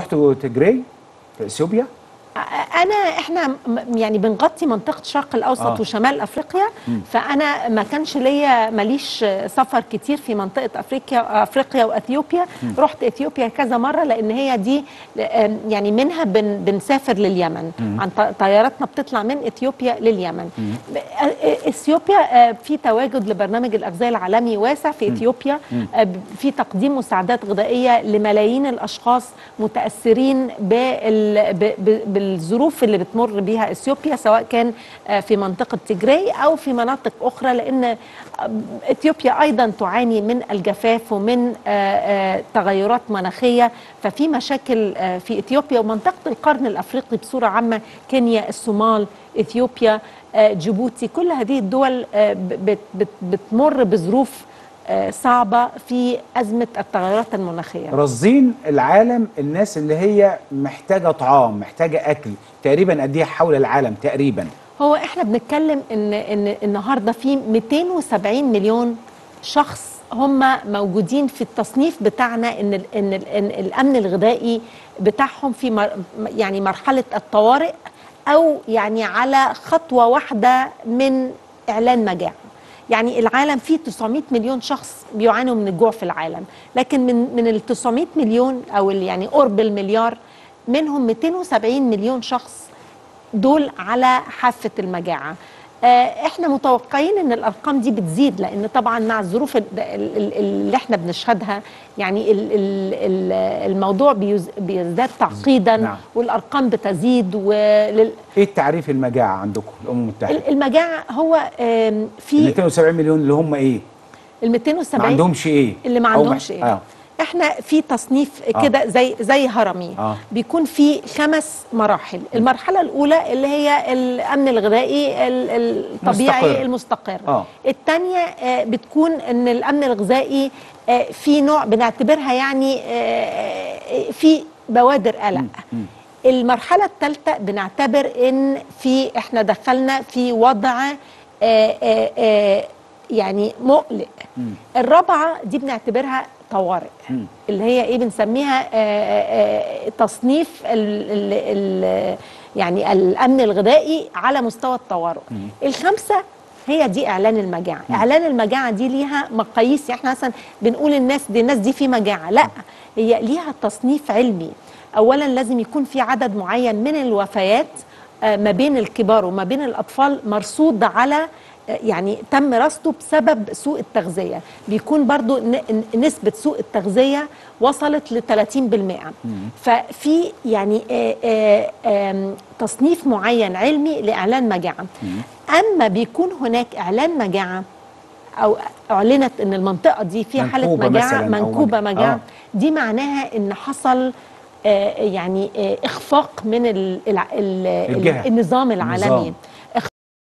رحتوا تجري في اثيوبيا انا احنا م- يعني بنغطي منطقه الشرق الاوسط آه. آه. وشمال افريقيا فانا ما كانش ليا ماليش سفر كتير في منطقه افريقيا افريقيا واثيوبيا رحت اثيوبيا كذا مره لان هي دي آم، يعني منها بن بنسافر لليمن عن ط- طياراتنا بتطلع من اثيوبيا لليمن ب- آه، اثيوبيا آه، في تواجد لبرنامج الاغذيه العالمي واسع في اثيوبيا آه، ب- في تقديم مساعدات غذائيه لملايين الاشخاص متاثرين بال- ب- ب- بالظروف اللي بتمر بيها اثيوبيا سواء كان آه، في منطقه تجري او في مناطق اخرى لان آه، اثيوبيا ايضا تعاني من الجفاف ومن آه، آه، تغيرات مناخيه ففي مشاكل آه، في اثيوبيا ومنطقه القرن الافريقي بصوره عامه كينيا الصومال اثيوبيا آه، جيبوتي كل هذه الدول آه، بت- بت- بتمر بظروف آه، صعبه في ازمه التغيرات المناخيه رصين العالم الناس اللي هي محتاجه طعام محتاجه اكل تقريبا قد ايه حول العالم تقريبا هو احنا بنتكلم ان ان النهارده في 270 مليون شخص هم موجودين في التصنيف بتاعنا ان ال ان, ال إن الامن الغذائي بتاعهم في مر يعني مرحله الطوارئ او يعني على خطوه واحده من اعلان مجاعه يعني العالم فيه 900 مليون شخص بيعانوا من الجوع في العالم لكن من من ال 900 مليون او ال- يعني قرب المليار منهم 270 مليون شخص دول على حافة المجاعة آه، احنا متوقعين ان الارقام دي بتزيد لان طبعا مع الظروف ال- ال- ال- اللي احنا بنشهدها يعني ال- ال- ال- الموضوع بيز- بيزداد تعقيدا نعم. والارقام بتزيد ولل ايه التعريف المجاعه عندكم الامم المتحده ال- المجاعة هو آم، ال في 270 مليون اللي هم ايه ال ما 270 عندهمش ايه اللي ما أو عندهمش مح- ايه اه احنا في تصنيف آه. كده زي زي هرمي آه. بيكون في خمس مراحل المرحله الاولى اللي هي الامن الغذائي ال- الطبيعي مستقر. المستقر آه. الثانيه آه، بتكون ان الامن الغذائي آه، في نوع بنعتبرها يعني آه، في بوادر قلق المرحله الثالثه بنعتبر ان في احنا دخلنا في وضع آه، آه، آه، يعني مقلق الرابعه دي بنعتبرها طوارئ اللي هي ايه بنسميها آه، آه، آه، تصنيف ال ال ال يعني الامن الغذائي على مستوى الطوارئ الخمسه هي دي اعلان المجاعه اعلان المجاعه دي ليها مقاييس احنا مثلا بنقول الناس دي الناس دي في مجاعه لا هي ليها تصنيف علمي اولا لازم يكون في عدد معين من الوفيات آه، ما بين الكبار وما بين الاطفال مرصود على يعني تم رصده بسبب سوء التغذية بيكون برضو ن- نسبة سوء التغذية وصلت ل 30% ففي يعني آه، آه، آم، تصنيف معين علمي لإعلان مجاعة أما بيكون هناك إعلان مجاعة أو أعلنت إن المنطقة دي فيها حالة منكوبة مجاعة مثلاً أو منكوبة مج- مجاعة آه. دي معناها إن حصل آه، يعني آه، إخفاق من ال- الع- ال- الجهة. النظام العالمي النظام.